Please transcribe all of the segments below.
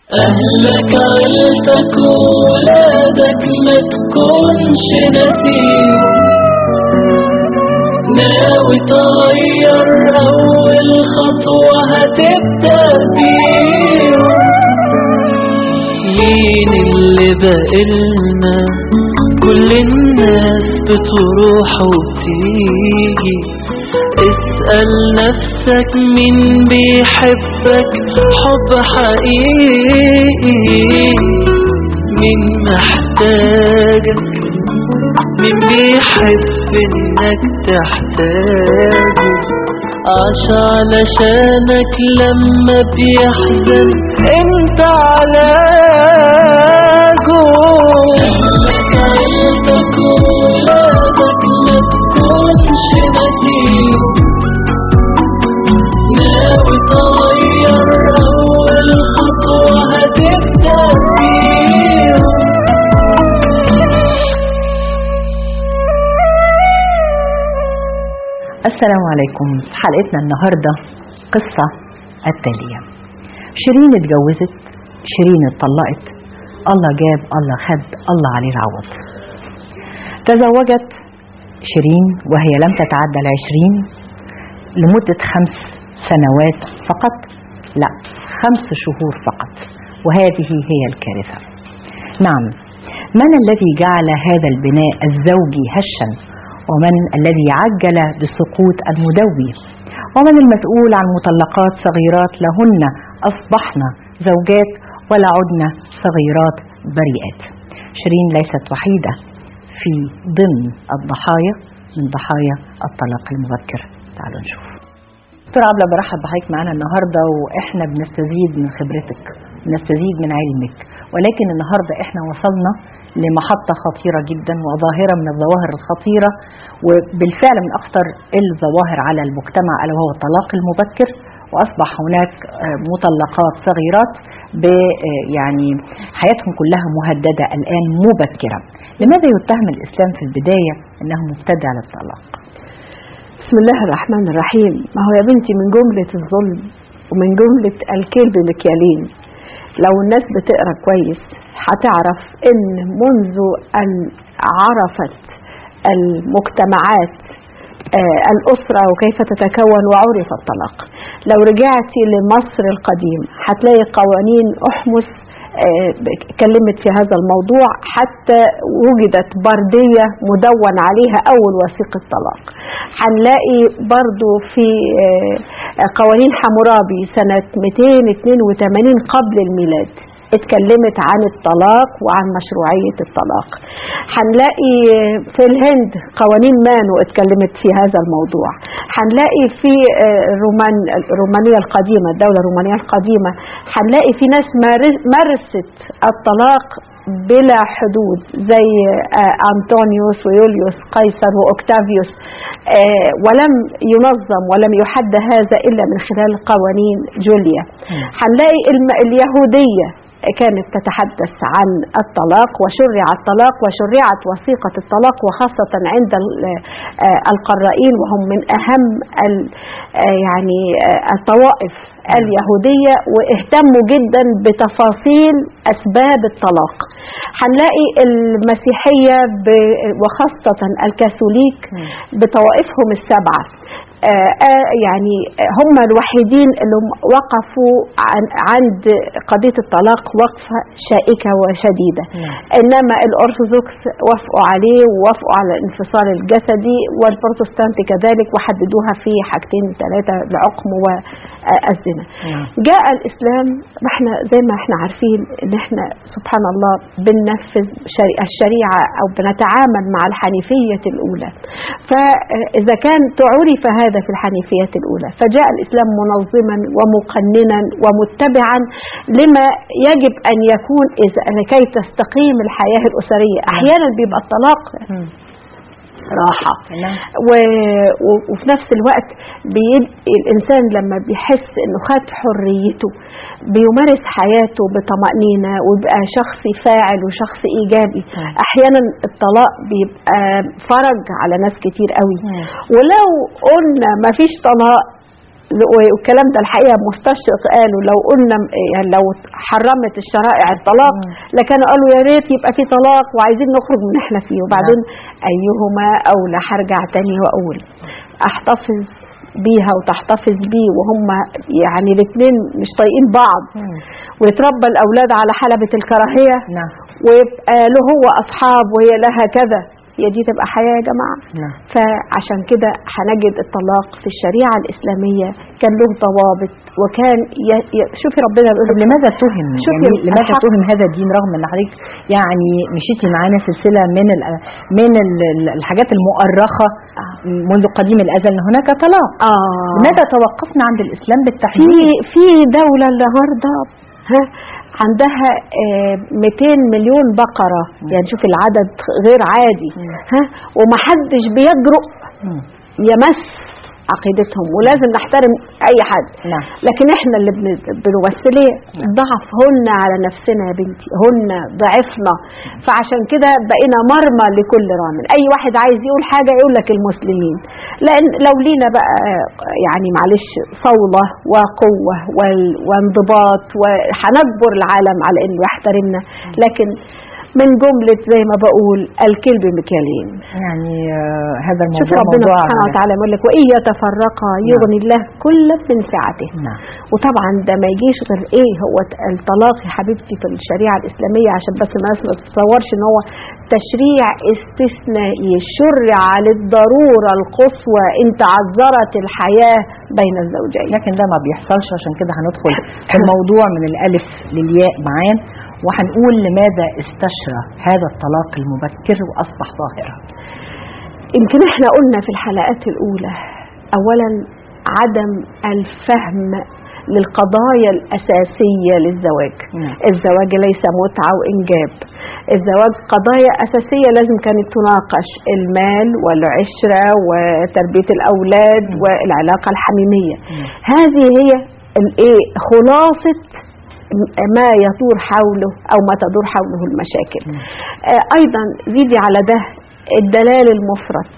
أهلك عيلتك ولادك ما تكونش نسيم ناوي تغير أول خطوة هتبدأ بيهم مين اللي بقلنا كل الناس بتروح وبتيجي اسأل نفسك مين بيحبك حب حقيقي مين محتاجك مين بيحب انك تحتاجه عاش علشانك لما بيحزن انت علاجه اهلك عيلتك وولادك ما تكونش نسيم ناوي تغير اول خطوة هتبدأ بيهم السلام عليكم في حلقتنا النهاردة قصة التالية شيرين اتجوزت شيرين اتطلقت الله جاب الله خد الله عليه العوض تزوجت شيرين وهي لم تتعدى العشرين لمدة خمس سنوات فقط لا خمس شهور فقط وهذه هي الكارثة نعم من الذي جعل هذا البناء الزوجي هشا ومن الذي عجل بسقوط المدوي ومن المسؤول عن مطلقات صغيرات لهن أصبحن زوجات ولا عدن صغيرات بريئات شيرين ليست وحيدة في ضمن الضحايا من ضحايا الطلاق المبكر تعالوا نشوف دكتور عبلة برحب بحضرتك معانا النهارده واحنا بنستزيد من خبرتك بنستزيد من علمك ولكن النهارده احنا وصلنا لمحطة خطيرة جدا وظاهرة من الظواهر الخطيرة وبالفعل من أخطر الظواهر على المجتمع ألا وهو الطلاق المبكر وأصبح هناك آه، مطلقات صغيرات ب آه، يعني حياتهم كلها مهددة الآن مبكرا لماذا يتهم الإسلام في البداية أنه مبتدع للطلاق بسم الله الرحمن الرحيم ما هو يا بنتي من جملة الظلم ومن جملة الكيل بمكيالين لو الناس بتقرا كويس هتعرف ان منذ ان عرفت المجتمعات آه، الأسرة وكيف تتكون وعرف الطلاق لو رجعتي لمصر القديم هتلاقي قوانين أحمس آه، اتكلمت في هذا الموضوع حتى وجدت بردية مدون عليها أول وثيقة طلاق هنلاقي برضو في آه، قوانين حمورابي سنة 282 قبل الميلاد اتكلمت عن الطلاق وعن مشروعية الطلاق هنلاقي في الهند قوانين مانو اتكلمت في هذا الموضوع هنلاقي في آه، رومان رومانيا القديمة الدولة الرومانية القديمة هنلاقي في ناس مارس- مارست الطلاق بلا حدود زي آه، أنطونيوس ويوليوس قيصر وأوكتافيوس آه، ولم ينظم ولم يحد هذا إلا من خلال قوانين جوليا هنلاقي الم- اليهودية كانت تتحدث عن الطلاق وشرع الطلاق وشرعت وثيقة الطلاق وخاصة عند ال- آه، القرائين وهم من أهم ال- آه، يعني آه، الطوائف اليهودية واهتموا جدا بتفاصيل أسباب الطلاق هنلاقي المسيحية ب- وخاصة الكاثوليك بطوائفهم السبعة آه، آه، يعني هم الوحيدين اللي هم وقفوا عن- عند قضية الطلاق وقفة شائكة وشديدة نعم. إنما الأرثوذكس وافقوا عليه ووافقوا على الانفصال الجسدي والبروتستانت كذلك وحددوها في حاجتين ثلاثة العقم والزنا نعم. جاء الإسلام ما احنا زي ما احنا عارفين إن احنا سبحان الله بننفذ شري- الشريعة أو بنتعامل مع الحنيفية الأولى فإذا كان عرف هذا في الحنيفية الأولى فجاء الإسلام منظما ومقننا ومتبعا لما يجب أن يكون إذا لكي تستقيم الحياة الأسرية أحيانا بيبقى الطلاق راحة نعم. و... و... وفي نفس الوقت بيد... الإنسان لما بيحس إنه خد حريته بيمارس حياته بطمأنينة ويبقى شخص فاعل وشخص إيجابي مم. أحيانا الطلاق بيبقى فرج على ناس كتير قوي مم. ولو قلنا ما فيش طلاق والكلام ده الحقيقه مستشرق قالوا لو قلنا يعني لو حرمت الشرائع الطلاق مم. لكانوا قالوا يا ريت يبقى في طلاق وعايزين نخرج من اللي احنا فيه وبعدين ايهما اولى هرجع تاني واقول احتفظ بيها وتحتفظ بيه وهم يعني الاثنين مش طايقين بعض مم. ويتربى الاولاد على حلبة الكراهية نعم ويبقى له هو اصحاب وهي لها كذا هي دي تبقى حياة يا جماعة نعم فعشان كده هنجد الطلاق في الشريعة الإسلامية كان له ضوابط وكان ي... ي... شوفي ربنا بيقول طب لماذا تهم شوفي يعني لماذا الحق. تهم هذا الدين رغم ان حضرتك يعني مشيتي معانا سلسله من ال من ال الحاجات المؤرخه آه. منذ قديم الازل ان هناك طلاق آه لماذا توقفنا عند الاسلام في بالتحديد في دولة النهاردة ها عندها آه 200 مليون بقرة يعني شوف العدد غير عادي مم. ها ومحدش بيجرؤ مم. يمس عقيدتهم ولازم نحترم اي حد نعم لكن احنا اللي بن- بنوسليه ضعف هن على نفسنا يا بنتي هن ضعفنا فعشان كده بقينا مرمى لكل رامن اي واحد عايز يقول حاجه يقول لك المسلمين لان لو لينا بقى يعني معلش صوله وقوه وال- وانضباط وهنجبر العالم على انه يحترمنا لكن من جمله زي ما بقول الكلب مكيالين يعني آه هذا شوف الموضوع ربنا موضوع سبحانه وتعالى يقول لك وان يتفرقا يغني الله كل من سعته نعم وطبعا ده ما يجيش غير ايه هو ت- الطلاق يا حبيبتي في الشريعه الاسلاميه عشان بس الناس ما تتصورش ان هو تشريع استثنائي شرع للضروره القصوى ان تعذرت الحياه بين الزوجين لكن ده ما بيحصلش عشان كده هندخل في الموضوع من الالف للياء معاه وهنقول لماذا استشرى هذا الطلاق المبكر واصبح ظاهره يمكن احنا قلنا في الحلقات الاولى اولا عدم الفهم للقضايا الاساسيه للزواج نعم. الزواج ليس متعه وانجاب الزواج قضايا اساسيه لازم كانت تناقش المال والعشره وتربيه الاولاد والعلاقه الحميميه هذه هي الايه خلاصه ما يدور حوله او ما تدور حوله المشاكل آه، ايضا زيدي على ده الدلال المفرط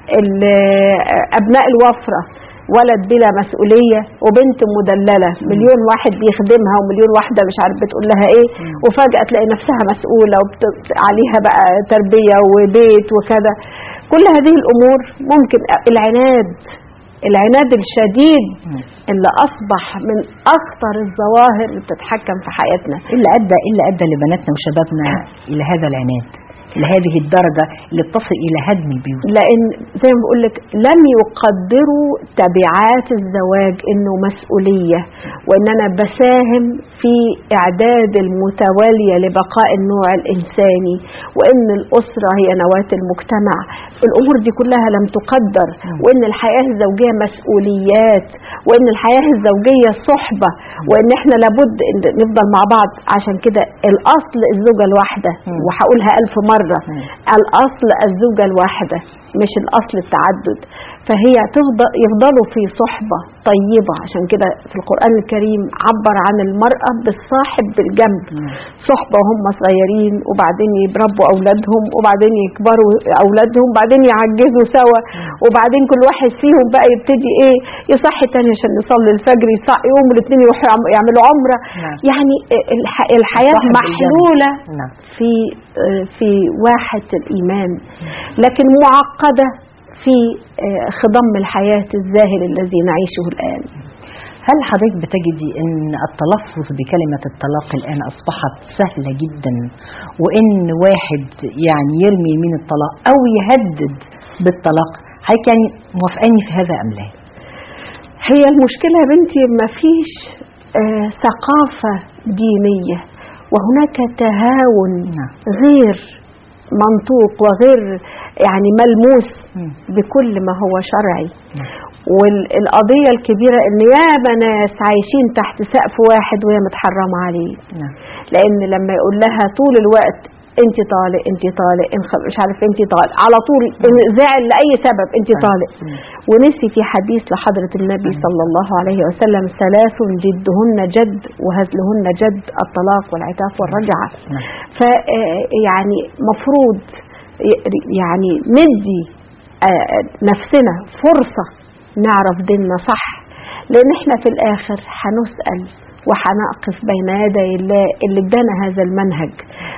ال- ابناء الوفره ولد بلا مسؤوليه وبنت مدلله مليون واحد بيخدمها ومليون واحده مش عارف بتقول لها ايه وفجاه تلاقي نفسها مسؤوله وعليها بقى تربيه وبيت وكذا كل هذه الامور ممكن العناد العناد الشديد اللي اصبح من اخطر الظواهر اللي بتتحكم في حياتنا ايه اللي ادى ايه اللي ادى لبناتنا وشبابنا الى هذا العناد لهذه الدرجه اللي بتصل الى هدم البيوت لان زي ما بقول لك لم يقدروا تبعات الزواج انه مسؤوليه وان انا بساهم في اعداد المتواليه لبقاء النوع الانساني وان الاسره هي نواه المجتمع الامور دي كلها لم تقدر وان الحياه الزوجيه مسؤوليات وان الحياه الزوجيه صحبه وان احنا لابد إن نفضل مع بعض عشان كده الاصل الزوجه الواحده مم. وهقولها الف مره مم. الاصل الزوجه الواحده مش الاصل التعدد فهي تفضل يفضلوا في صحبه طيبه عشان كده في القران الكريم عبر عن المراه بالصاحب بالجنب صحبه وهم صغيرين وبعدين يربوا اولادهم وبعدين يكبروا اولادهم وبعدين يعجزوا سوا وبعدين كل واحد فيهم بقى يبتدي ايه يصحي تاني عشان يصلي الفجر يصحي يقوم الاثنين يروحوا يعم- يعملوا عمره نعم. يعني الح- الحياه صاحب بالجنب. محلوله نعم في في واحة الإيمان لكن معقدة في آه، خضم الحياة الزاهل الذي نعيشه الآن هل حضرتك بتجدي ان التلفظ بكلمة الطلاق الان اصبحت سهلة جدا وان واحد يعني يرمي يمين الطلاق او يهدد بالطلاق حضرتك يعني موافقاني في هذا ام لا؟ هي المشكلة يا بنتي ما فيش آه، ثقافة دينية وهناك تهاون نعم. غير منطوق وغير يعني ملموس مم. بكل ما هو شرعي نعم. والقضية الكبيرة ان ياما ناس عايشين تحت سقف واحد وهي متحرمة عليه نعم لان لما يقول لها طول الوقت انت طالق انت طالق انخ- مش عارف انت طالق على طول إن زعل لاي سبب انت نعم. طالق مم. ونسي في حديث لحضرة النبي صلى الله عليه وسلم ثلاث جدهن جد وهزلهن جد الطلاق والعتاق والرجعة نعم. ف آه، يعني مفروض ي- يعني ندي آه، نفسنا فرصة نعرف ديننا صح لان احنا في الاخر هنسال وهنقف بين يدي الله اللي ادانا هذا المنهج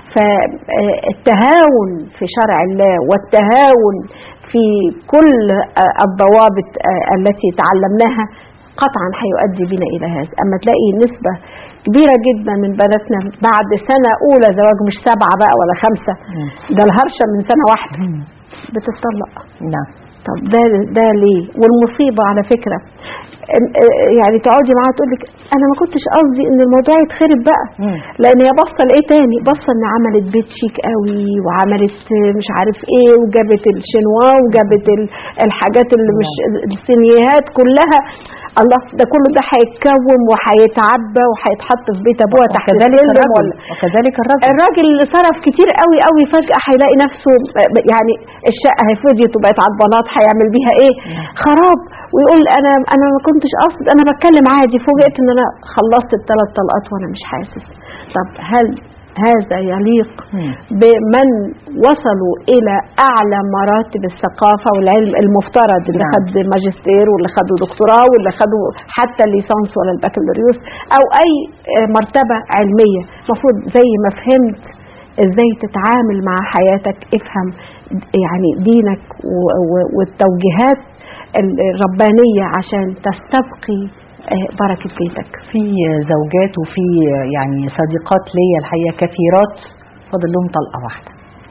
فالتهاون في شرع الله والتهاون في كل آه، الضوابط آه، التي تعلمناها قطعا هيؤدي بنا الى هذا اما تلاقي نسبه كبيره جدا من بناتنا بعد سنه اولى زواج مش سبعه بقى ولا خمسه مم. ده الهرشه من سنه واحده مم. بتطلق نعم طب ده ده ليه والمصيبه على فكره إن- آه، يعني تقعدي معاها تقول لك انا ما كنتش قصدي ان الموضوع يتخرب بقى مم. لان هي باصه لايه تاني باصه ان عملت بيت شيك قوي وعملت مش عارف ايه وجابت الشنوا وجابت ال- الحاجات اللي مش السينيهات كلها الله ده كله ده هيتكوم وهيتعبى وهيتحط في بيت ابوها تحت وكذلك السلم الرجل ولا وكذلك الرجل الراجل اللي صرف كتير قوي قوي فجأة هيلاقي نفسه يعني الشقة هيفضيت وبقت على البلاط هيعمل بيها ايه خراب ويقول انا انا ما كنتش قصد انا بتكلم عادي فوجئت ان انا خلصت الثلاث طلقات وانا مش حاسس طب هل هذا يليق مم. بمن وصلوا الى اعلى مراتب الثقافه والعلم المفترض اللي نعم. خد ماجستير واللي خدوا دكتوراه واللي خدوا حتى الليسانس ولا البكالوريوس او اي آه، مرتبه علميه المفروض زي ما فهمت ازاي تتعامل مع حياتك افهم يعني دينك و- و- والتوجيهات الربانيه عشان تستبقي آه، بركه بيتك في زوجات وفي يعني صديقات ليا الحقيقه كثيرات فاضل لهم طلقه واحده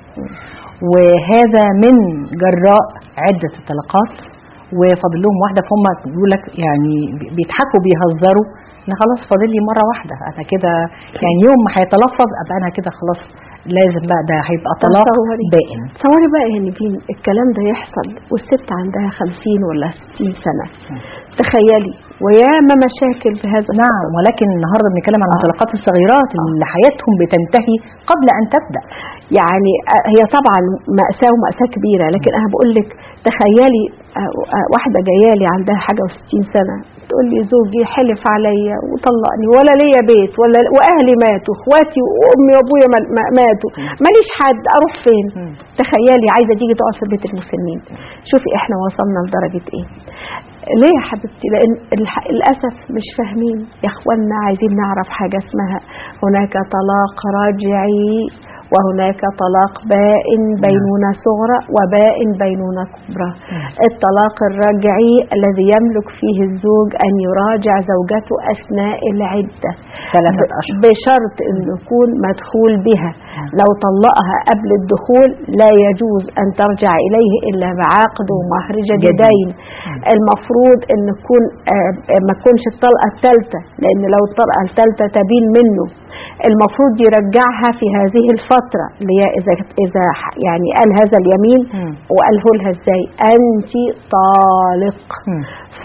وهذا من جراء عده الطلقات وفاضل لهم واحده فهم بيقول لك يعني بيضحكوا بيهزروا ان خلاص فاضل لي مره واحده انا كده يعني يوم ما هيتلفظ ابقى انا كده خلاص لازم بقى ده هيبقى طلاق تصوري. بائن تصوري بقى يا نيفين الكلام ده يحصل والست عندها خمسين ولا ستين سنة تخيلي وياما مشاكل في هذا نعم ولكن النهارده بنتكلم عن آه. المطلقات الصغيرات اللي حياتهم بتنتهي قبل ان تبدا يعني آه، هي طبعا مأساة ومأساة كبيرة لكن أنا بقول لك تخيلي آه، آه، واحدة جاية لي عندها حاجة وستين سنة تقول لي زوجي حلف عليا وطلقني ولا ليا بيت ولا وأهلي ماتوا إخواتي وأمي وأبويا ما- ما- ماتوا ماليش حد أروح فين مم. تخيلي عايزة تيجي تقعد في بيت المسنين شوفي إحنا وصلنا لدرجة إيه ليه يا حبيبتي لان الح- للاسف مش فاهمين يا اخوانا عايزين نعرف حاجه اسمها هناك طلاق راجعي وهناك طلاق بائن بينونة صغرى وبائن بينونة كبرى الطلاق الراجعي الذي يملك فيه الزوج أن يراجع زوجته أثناء العدة ثلاثة ب- أشهر بشرط أن يكون مدخول بها لو طلقها قبل الدخول لا يجوز أن ترجع إليه إلا بعقد ومهر جديد. جديدين المفروض أن تكون آه، آه، ما تكونش الطلقة الثالثة لأن لو الطلقة الثالثة تبين منه المفروض يرجعها في هذه الفترة اللي هي إذا إذا ح- يعني قال هذا اليمين مم. وقاله لها إزاي أنت طالق مم.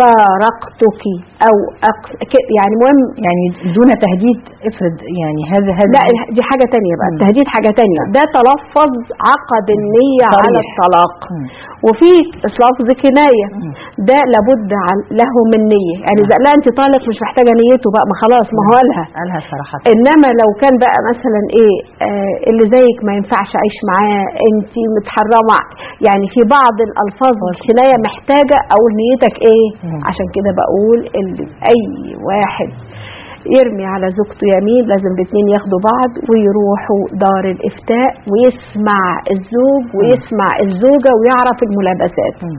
فارقتك أو أق... ك- يعني مهم يعني دون تهديد افرض يعني هذا هذا لا دي حاجة تانية بقى مم. التهديد حاجة تانية ده تلفظ عقد النية صريح. على الطلاق مم. وفي لفظ كناية مم. ده لابد عن- له من نية يعني إذا لا انت طالق مش محتاجة نيته بقى ما خلاص ما هو قالها قالها صراحة انما لو كان بقى مثلا ايه آه اللي زيك ما ينفعش اعيش معاه انت متحرمه يعني في بعض الالفاظ الكنايه محتاجه او نيتك ايه مم. عشان كده بقول اللي اي واحد يرمي على زوجته يمين لازم الاثنين ياخدوا بعض ويروحوا دار الافتاء ويسمع الزوج ويسمع الزوجه ويعرف الملابسات مم.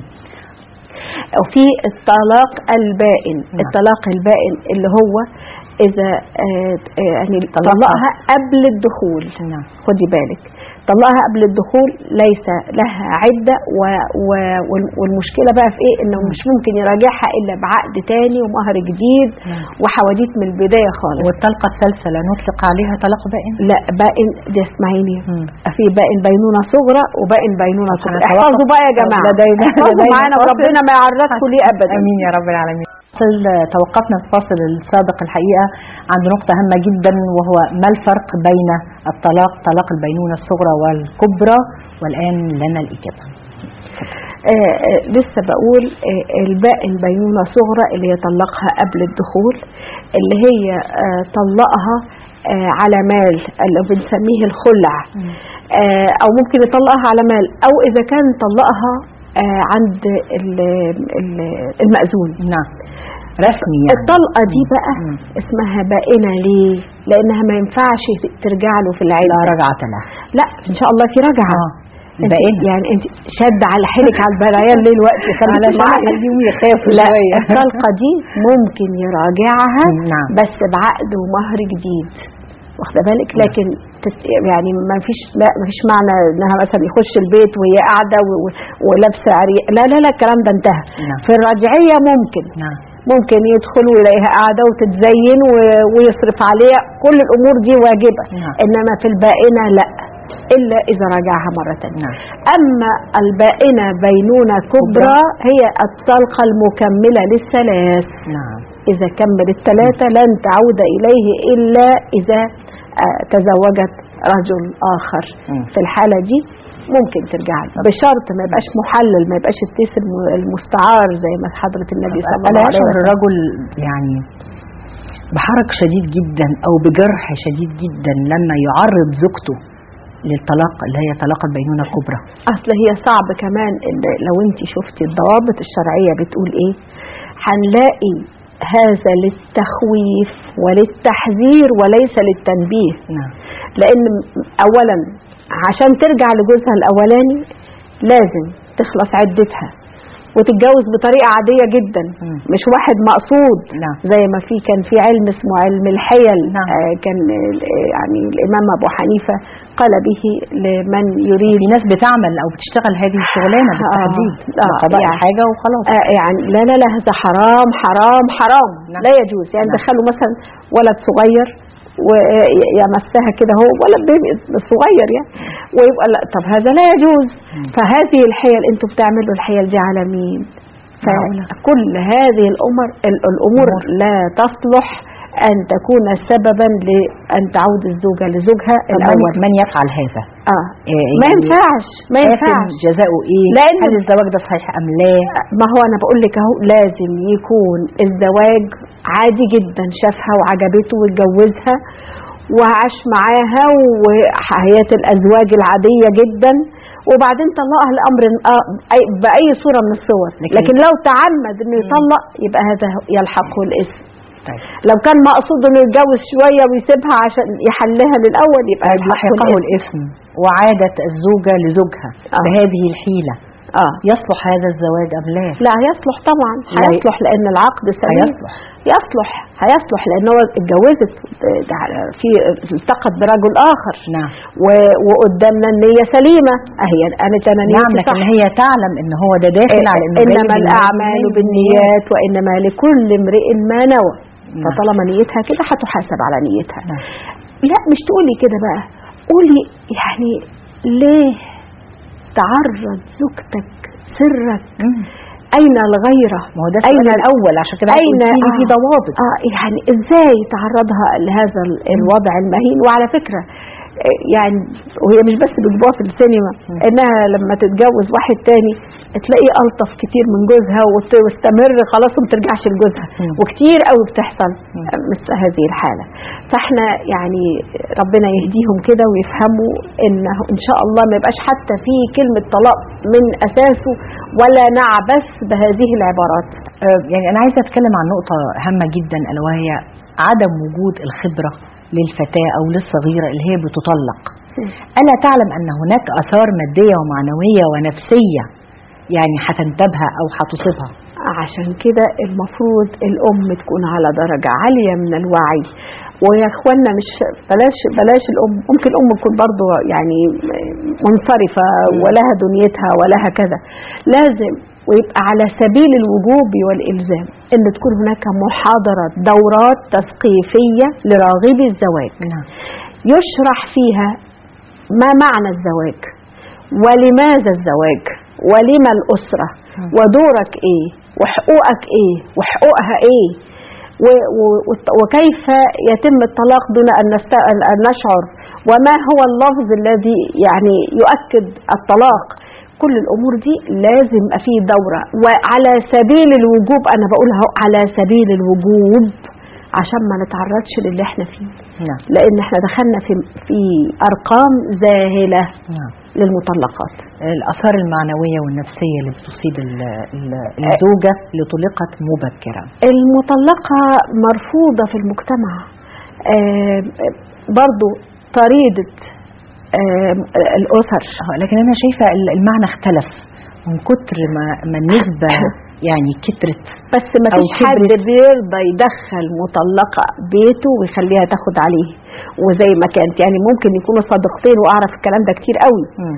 وفي الطلاق البائن نعم. الطلاق البائن اللي هو اذا آه، آه، يعني طلقها. طلقها قبل الدخول نعم خدي بالك طلقها قبل الدخول ليس لها عدة و و وال- والمشكلة بقى في ايه انه مش ممكن يراجعها الا بعقد تاني ومهر جديد نعم. وحواديت من البداية خالص والطلقة الثالثة لا نطلق عليها طلاق بائن لا بائن دي اسمعيني مم. في بائن بينونة صغرى وبائن بينونة كبرى هنتوقف احفظوا بقى يا جماعة لدينا- احفظوا لدينا معانا فاصل. وربنا ما يعرضكم ليه ابدا امين يا رب العالمين فاصل توقفنا في الفاصل السابق الحقيقه عند نقطه هامه جدا وهو ما الفرق بين الطلاق طلاق البينونه الصغرى والكبرى والان لنا الاجابه آه، آه، لسه بقول آه، البائن بينونة صغرى اللي هي طلقها قبل الدخول اللي هي آه، طلقها آه، على مال اللي بنسميه الخلع آه، او ممكن يطلقها على مال او اذا كان طلقها آه، عند ال- ال- المأذون نعم رسمي يعني الطلقة دي بقى مم. اسمها بائنة ليه لانها ما ينفعش ترجع له في العيد لا رجعة لها لا ان شاء الله في رجعة اه انت- البائنة يعني انت شد على حيلك على البرايا ليه الوقت خليكي علشان معايا. اخليهم يخافوا لا شوية الطلقة دي ممكن يراجعها نعم. بس بعقد ومهر جديد واخده بالك لكن تت- يعني ما فيش لا ما فيش معنى انها مثلا يخش البيت وهي قاعده و- و- ولابسه عري لا لا لا الكلام ده انتهى نعم. في الرجعيه ممكن نعم ممكن يدخل ويلاقيها قاعده وتتزين و- ويصرف عليها كل الامور دي واجبه نعم. انما في البائنه لا الا اذا راجعها مره ثانيه نعم أما البائنة بينونة كبرى هي الطلقة المكملة للثلاث نعم إذا كمل الثلاثة لن تعود إليه إلا إذا آه، تزوجت رجل آخر مم. في الحالة دي ممكن ترجع له بشرط ما يبقاش محلل ما يبقاش التيس الم- المستعار زي ما حضرة النبي صلى ألا الله عليه يشعر وسلم الرجل يعني بحرج شديد جدا أو بجرح شديد جدا لما يعرض زوجته للطلاق اللي هي طلاق البينونة الكبرى اصل هي صعب كمان ان لو انت شفتي الضوابط الشرعيه بتقول ايه هنلاقي هذا للتخويف وللتحذير وليس للتنبيه نعم لان اولا عشان ترجع لجوزها الاولاني لازم تخلص عدتها وتتجوز بطريقه عاديه جدا مم. مش واحد مقصود نعم. زي ما في كان في علم اسمه علم الحيل نعم. آه كان آه، يعني الامام ابو حنيفه قال به لمن يريد في ناس بتعمل أو بتشتغل هذه الشغلانة بالتحديد آه، لقضاء يعني- حاجة وخلاص آه يعني لا لا لا هذا حرام حرام حرام نعم. لا يجوز يعني نعم. دخلوا مثلا ولد صغير ويمسها كده هو ولد بيبي صغير يعني ويبقى لا طب هذا لا يجوز فهذه الحيل انتوا بتعملوا الحيل دي على مين معقولة. فكل هذه الامور ال- الامور أمور. لا تصلح ان تكون سببا لان تعود الزوجه لزوجها طب من, الاول من يفعل هذا اه إيه ما يعني ينفعش ما آثم ينفعش جزاؤه ايه لأن- هل الزواج ده صحيح ام لا ما هو انا بقول لك اهو لازم يكون الزواج عادي جدا شافها وعجبته واتجوزها وعاش معاها وحياة الازواج العادية جدا وبعدين طلقها الامر آه، أي- باي صورة من الصور لكن- لكن لو تعمد انه يطلق يبقى هذا يلحقه الاسم طيب لو كان مقصود انه يتجوز شوية ويسيبها عشان يحلها للاول يبقى يلحقه لحقه الاسم الاسم وعادت الزوجة لزوجها آه. بهذه الحيلة اه يصلح هذا الزواج ام لا لا هيصلح طبعا لا ي- هيصلح لان العقد سليم هيصلح يصلح هيصلح لان هو اتجوزت ده في التقت برجل اخر نعم و- وقدامنا النية سليمة اهي قالت انا نيتي نعم لكن صح. هي تعلم ان هو ده داخل على انه جاي انما بالنية الاعمال بالنيات وانما لكل امرئ ما نوى نعم. فطالما نيتها كده هتحاسب على نيتها نعم. لا مش تقولي كده بقى قولي يعني ليه تعرض زوجتك سرك مم. اين الغيره ما هو ده أين السؤال الاول عشان كده أين قلت لي في آه. ضوابط اه يعني ازاي تعرضها لهذا ال- الوضع المهين وعلى فكره آه، يعني وهي مش بس بتجيبوها في السينما مم. انها لما تتجوز واحد تاني تلاقيه الطف كتير من جوزها وت- وتستمر خلاص وما ترجعش لجوزها مم. وكتير قوي بتحصل مم. آه، مثل هذه الحاله فاحنا يعني ربنا يهديهم كده ويفهموا انه ان شاء الله ما يبقاش حتى في كلمه طلاق من اساسه ولا نعبث بهذه العبارات آه، يعني انا عايزه اتكلم عن نقطه هامه جدا الا وهي عدم وجود الخبره للفتاه او للصغيره اللي هي بتطلق الا تعلم ان هناك اثار ماديه ومعنويه ونفسيه يعني هتنتابها او هتصيبها عشان كده المفروض الأم تكون على درجة عالية من الوعي ويا اخوانا مش بلاش بلاش الام ممكن الام تكون برضو يعني منصرفه ولها دنيتها ولها كذا لازم ويبقى على سبيل الوجوب والالزام ان تكون هناك محاضرات دورات تثقيفيه لراغبي الزواج نعم يشرح فيها ما معنى الزواج ولماذا الزواج ولما الأسرة ودورك ايه وحقوقك ايه وحقوقها ايه و- و- وت- وكيف يتم الطلاق دون أن, نست- أن نشعر وما هو اللفظ الذي يعني يؤكد الطلاق كل الأمور دي لازم يبقى فيه دورة وعلى سبيل الوجوب أنا بقولها أهو، على سبيل الوجوب عشان ما نتعرضش للي احنا فيه نعم لان احنا دخلنا في في ارقام ذاهله نعم للمطلقات الآثار المعنوية والنفسية اللي بتصيب ال- ال- الزوجة اللي طلقت مبكرا المطلقه مرفوضه في المجتمع آه، برضو طريده آه، الاسر آه، لكن أنا شايفة ال- المعنى اختلف من كتر ما, ما النسبة يعني كترت بس ما أو فيش حد كبرت. بيرضى يدخل مطلقة بيته ويخليها تاخد عليه وزي ما كانت يعني ممكن يكونوا صادقتين واعرف الكلام ده كتير قوي مم.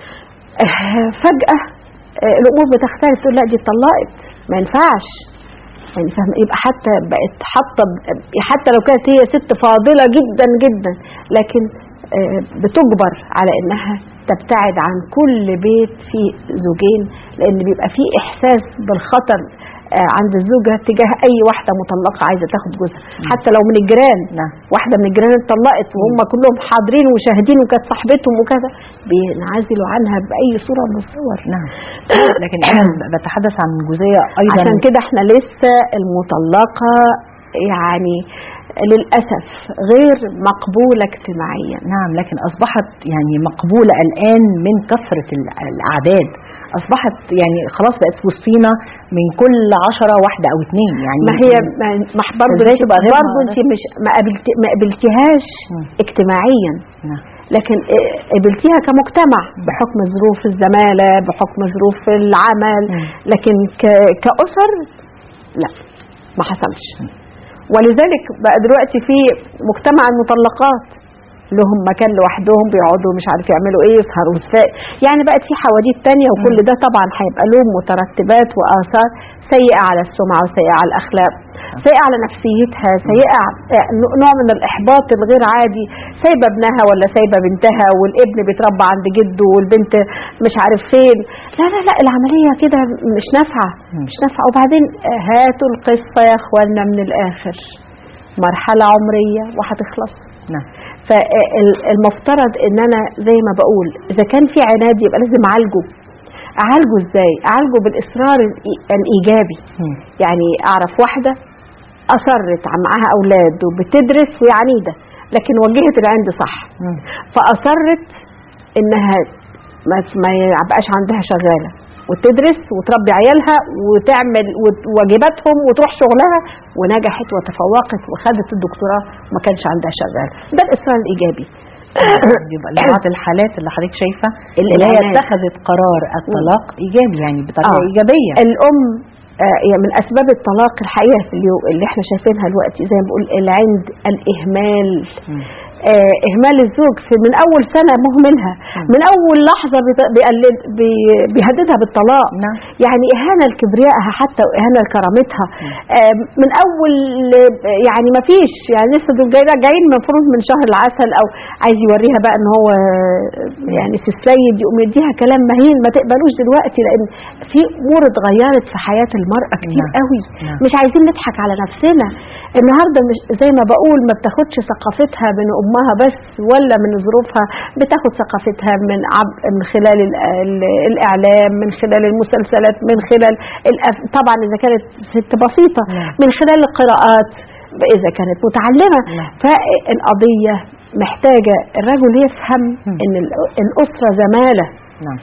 آه، فجأة آه، الامور بتختلف تقول لا دي اتطلقت ما ينفعش يعني فاهم يبقى حتى بقت حاطه حتى لو كانت هي ست فاضله جدا جدا لكن آه، بتجبر على انها تبتعد عن كل بيت فيه زوجين لان بيبقى فيه احساس بالخطر آه، عند الزوجه تجاه اي واحده مطلقه عايزه تاخد جوزها حتى لو من الجيران نعم. واحده من الجيران اتطلقت وهم كلهم حاضرين وشاهدين وكانت صاحبتهم وكذا بينعزلوا عنها باي صوره من الصور نعم لكن أنا بتحدث عن جزئية أيضا عشان كده احنا لسه المطلقة يعني للأسف غير مقبولة اجتماعيا نعم لكن أصبحت يعني مقبولة الآن من كثرة ال- الأعداد أصبحت يعني خلاص بقت في وسطينا من كل عشرة واحدة أو اتنين يعني ما هي ما ما برضه إزاي انت تبقى غير برضه انت معرفة؟ مش ما قابلت ما قابلتيهاش مم. اجتماعيا نعم لكن اه، قابلتيها كمجتمع بحكم ظروف الزمالة بحكم ظروف العمل مم. لكن ك- كأسر لا ما حصلش ولذلك بقى دلوقتي في مجتمع المطلقات لهم مكان لوحدهم بيقعدوا مش عارف يعملوا ايه يسهروا ازاي يعني بقت في حواديت تانية وكل ده طبعا هيبقى له مترتبات واثار سيئة على السمعة وسيئة على الاخلاق سيئة على نفسيتها سيئة ع- نوع من الاحباط الغير عادي سايبة ابنها ولا سايبة بنتها والابن بيتربى عند جده والبنت مش عارف فين لا لا لا العملية كده مش نافعة مش نافعة وبعدين هاتوا القصة يا اخوانا من الاخر مرحلة عمرية وهتخلص نعم فالمفترض ان انا زي ما بقول اذا كان في عناد يبقى لازم اعالجه اعالجه ازاي اعالجه بالاصرار الإي- الايجابي مم. يعني اعرف واحده اصرت ع- معاها اولاد وبتدرس وهي عنيده لكن وجهت العند صح مم. فاصرت انها ما ما يبقاش عندها شغاله وتدرس وتربي عيالها وتعمل وت- واجباتهم وتروح شغلها ونجحت وتفوقت وخدت الدكتوراه وما كانش عندها شغاله ده الاصرار الايجابي يبقى لبعض الحالات اللي حضرتك شايفة اللي اللي هي العناد. اتخذت قرار الطلاق إيجابي يعني بطريقة آه. إيجابية الام آه، يعني من اسباب الطلاق الحقيقه في اليوم اللي احنا شايفينها دلوقتي زي ما بقول العند الاهمال مم. آه، اهمال الزوج في من اول سنه مهملها من اول لحظه بيط- بيقلد بي- بيهددها بالطلاق نعم. يعني اهانه لكبريائها حتى واهانه لكرامتها آه، من اول آه، يعني ما فيش يعني لسه دول جايين جايين المفروض من شهر العسل او عايز يوريها بقى ان هو آه، يعني في السيد يقوم يديها كلام مهين ما تقبلوش دلوقتي لان في امور اتغيرت في حياه المراه كتير نعم. قوي نعم. مش عايزين نضحك على نفسنا النهارده مش زي ما بقول ما بتاخدش ثقافتها من امها بس ولا من ظروفها بتاخد ثقافتها من عب من خلال ال ال الاعلام من خلال المسلسلات من خلال الأف... طبعا اذا كانت ست بسيطه نعم. من خلال القراءات اذا كانت متعلمه نعم. فالقضيه محتاجه الرجل يفهم مم. ان ال- الاسره زماله نعم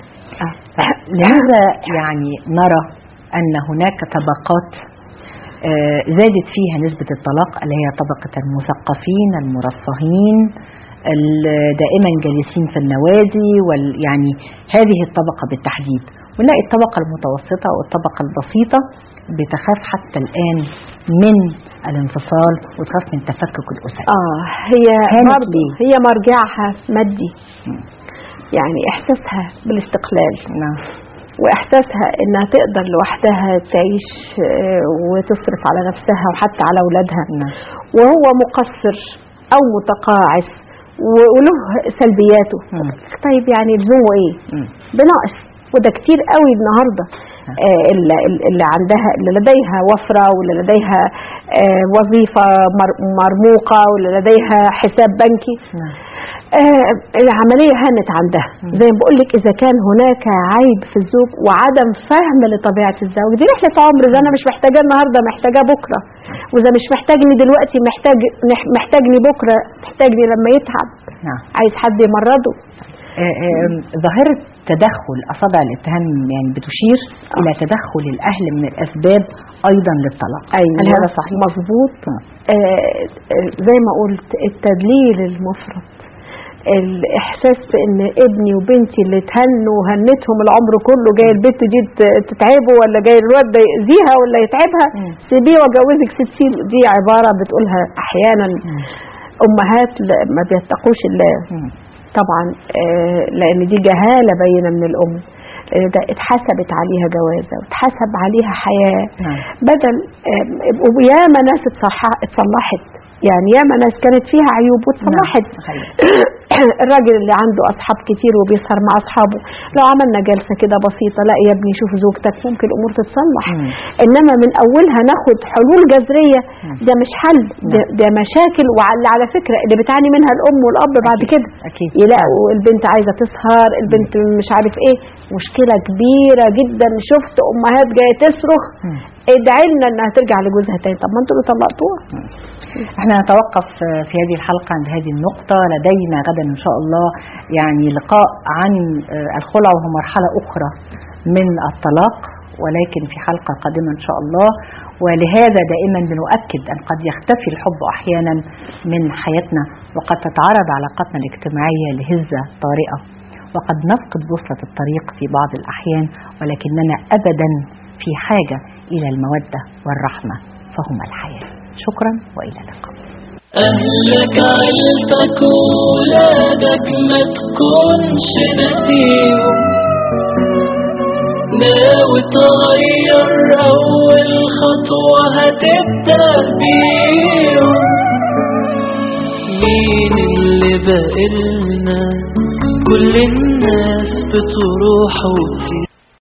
لماذا يعني نرى أن هناك طبقات آه، زادت فيها نسبة الطلاق اللي هي طبقة المثقفين المرفهين ال- دائما جالسين في النوادي وال يعني هذه الطبقة بالتحديد ونلاقي الطبقة المتوسطة والطبقة البسيطة بتخاف حتى الآن من الانفصال وتخاف من تفكك الأسر اه هي هانت برضه ليه؟ هي مرجعها مادي يعني احساسها بالاستقلال نعم واحساسها انها تقدر لوحدها تعيش آه، وتصرف على نفسها وحتى على اولادها نعم وهو مقصر او متقاعس و- وله سلبياته مم. طيب يعني لزومه ايه مم. بناقص وده كتير قوي النهارده آه، اللي, اللي عندها اللي لديها وفره واللي لديها آه، وظيفه مر- مرموقه واللي لديها حساب بنكي نعم آه العملية هانت عندها زي ما بقول لك إذا كان هناك عيب في الزوج وعدم فهم لطبيعة الزوج دي رحلة عمر إذا أنا مش محتاجاه النهاردة محتاجاه بكرة وإذا مش محتاجني دلوقتي محتاج نح- محتاجني بكرة محتاجني لما يتعب نعم عايز حد يمرضه آه، آه، ظاهرة تدخل أصابع الاتهام يعني بتشير إلى تدخل الأهل من الأسباب أيضا للطلاق أيوة هل هذا صحيح؟ مظبوط آه. آه آه، زي ما قلت التدليل المفرط الاحساس بان ابني وبنتي اللي اتهنوا وهنتهم العمر كله جاي البنت دي ت- تتعبه ولا جاي الواد ده يأذيها ولا يتعبها مم. سيبيه واجوزك ستين دي عباره بتقولها احيانا امهات لا- ما بيتقوش الله مم. طبعا آه، لان دي جهاله باينه من الام لان ده اتحسبت عليها جوازه واتحسب عليها حياه نعم. بدل آه، وياما ناس اتصح- اتصلحت يعني ياما ناس كانت فيها عيوب واتصلحت نعم، صحيح. الراجل اللي عنده اصحاب كتير وبيسهر مع اصحابه لو عملنا جلسه كده بسيطه لا يا ابني شوف زوجتك ممكن الامور تتصلح مم. انما من اولها ناخد حلول جذريه ده مش حل ده, ده مشاكل وعلى على فكره اللي بتعاني منها الام والاب بعد أكيد، كده أكيد. يلاقوا البنت عايزه تسهر البنت مش عارف ايه مشكله كبيره جدا شفت امهات جايه تصرخ مم. ادعي لنا انها ترجع لجوزها تاني طب ما انتوا اللي طلقتوها احنا نتوقف في هذه الحلقة عند هذه النقطة لدينا غدا ان شاء الله يعني لقاء عن الخلع وهو مرحلة اخرى من الطلاق ولكن في حلقة قادمة ان شاء الله ولهذا دائما بنؤكد ان قد يختفي الحب احيانا من حياتنا وقد تتعرض علاقاتنا الاجتماعية لهزة طارئة وقد نفقد بوصلة الطريق في بعض الأحيان ولكننا أبدا في حاجة إلى المودة والرحمة فهما الحياة شكرا وإلى اللقاء أهلك عيلتك وولادك ما تكونش نسيهم ناوي تغير أول خطوة هتبدأ بيهم مين اللي بقلنا كل الناس بتروح وتيجي